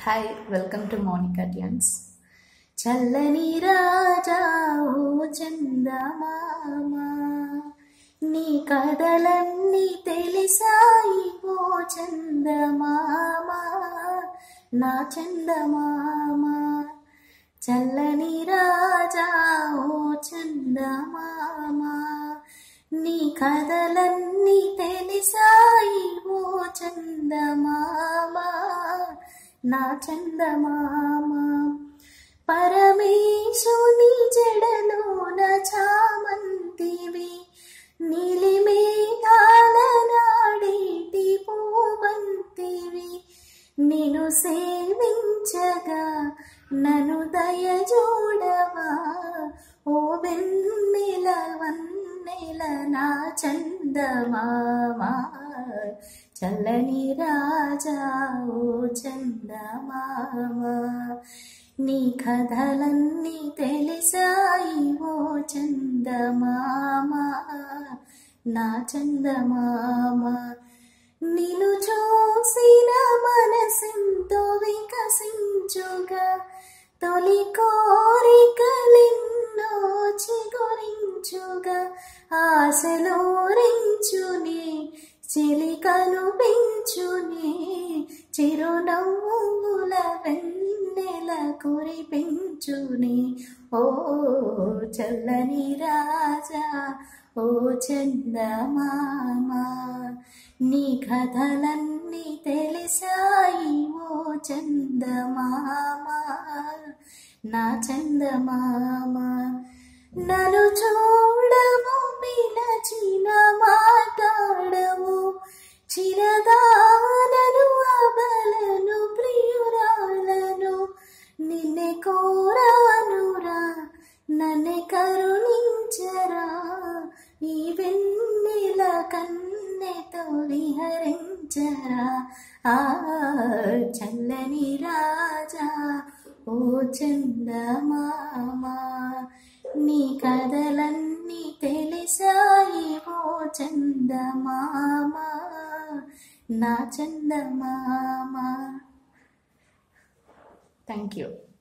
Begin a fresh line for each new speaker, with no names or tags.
hi welcome to Monica tunes చల్లని రాజా ఓ చందమామ నీ కథలన్నీ తెలిసాయి ఓ చందమామ నా చందమామ చల్లని రాజా ఓ చందమామ నీ కథలన్నీ తెలిసాయి ఓ చందమామ నా చందమామ పరమేశుని జడలోన చామంతివి నీలి మేఘాల నాడేటి పూబంతివి నిన్ను సేవించగా నన్ను దయ చూడవా ఓ వెన్నెల వన్నెల నా చందమామ చల్లని రాజా ఓ చందమామ నీ కథలన్నీ తెలిసాయి ఓ చందమామ నా చందమామ నిన్ను చూసిన మనసెంతో వికసించుగా తొలి కోరికలెన్నో చిగురించుగా ఆశలో రించునే చిలికలు పెంచునే చిరునవ్వుల వెన్నెల కురిపించునే ఓ చల్లని రాజా ఓ చందమామ నీ కథలన్నీ తెలిసాయి ఓ చందమామ నా చందమామ నన్ను చూడము పిలచిన మాట్లాడము చిరదానను అబలను ప్రియురాలను నిన్నే కోరానురా నన్నే కరుణించరా ఈ వెన్నెల కన్నెతో విహరించరా ఆ చల్లని రాజా ఓ చందమామ నీ కథలన్నీ తెలిసాయి ఓ చందమామ నా చందమామ థ్యాంక్ యూ